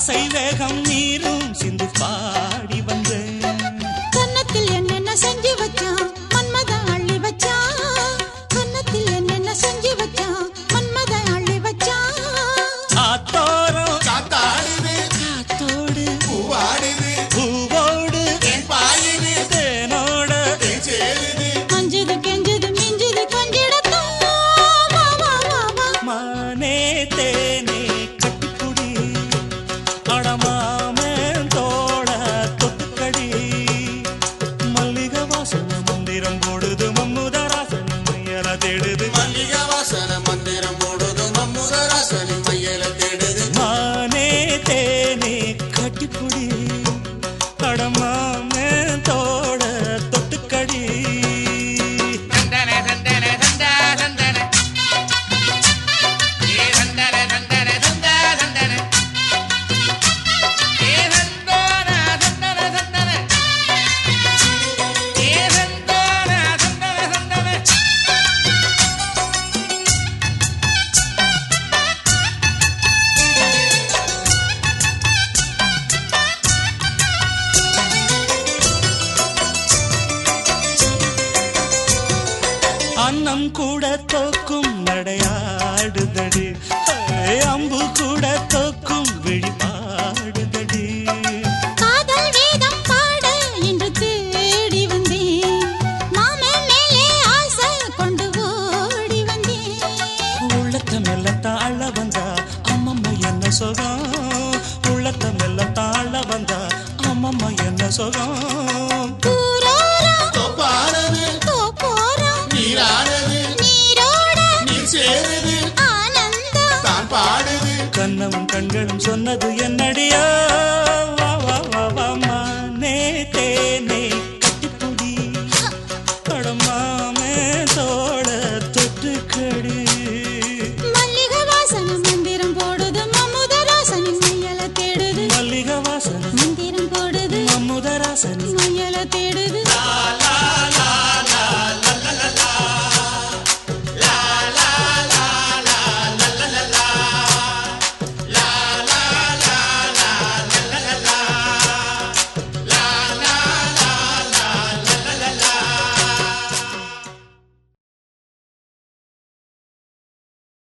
ஆசை வேகம் நீரும் சிந்து பாடி வந்தேன் கன்னத்தில் என்னென்ன செஞ்சு வச்சான் மன்மத அள்ளி வச்சான் கன்னத்தில் என்னென்ன செஞ்சு வச்சான் மன்மத அள்ளி வச்சான் ஆத்தோரம் காத்தாடுது காத்தோடு பூவாடுது பூவோடு என் பாயுது தேனோட என் சேருது அஞ்சுது கெஞ்சுது மிஞ்சுது கொஞ்சிடத்தான் வா வா வா வா மானே தேனே கட்டிப்புடி அடமாமன் தோட தொட்டுக்கடி மல்லிகை வாசன மந்திரம் போடுது மம்முதராசன மையல தேடுது மல்லிகை வாசன மந்திரம் போடுது மம்முதராசனி மையல தேடுது மானே தேனே கட்டிப்புடி அடமாமன் தோட தொட்டுக்கடி தந்தன தந்தன தந்தா தந்தன ஏ தந்தன தந்தன தந்தா தந்தன ஏ தந்தன தந்தன தந்தன ஏ தந்தன தந்தன தந்தன அன்னம் கூட தோக்கும் நடையாடுதடி ஏய், அம்பு கூட தோக்கும் விழிபாடுதடி காதல் வேதம் பாட என்று தேடி வந்தேன் மாமன் மேலே ஆசை கொண்டு ஓடி வந்தேன் உள்ளத்த மெல்ல தாழ வந்தா அம்மம்மா என்ன சுகம் உள்ளத்த மெல்ல தாழ வந்தா அம்மம்மா என்ன சுகம் தூரோரம் தொப்பானது தோப்போரம் நீரானது நீரோட நீர் சேருது ஆனந்தம் தான் பாடுது கண்ணமும் கண்களும் சொன்னது என்னடியா வா வா வா வா மானே தேனே கட்டிப்புடி அடமாமே தோட தொட்டுக்கடி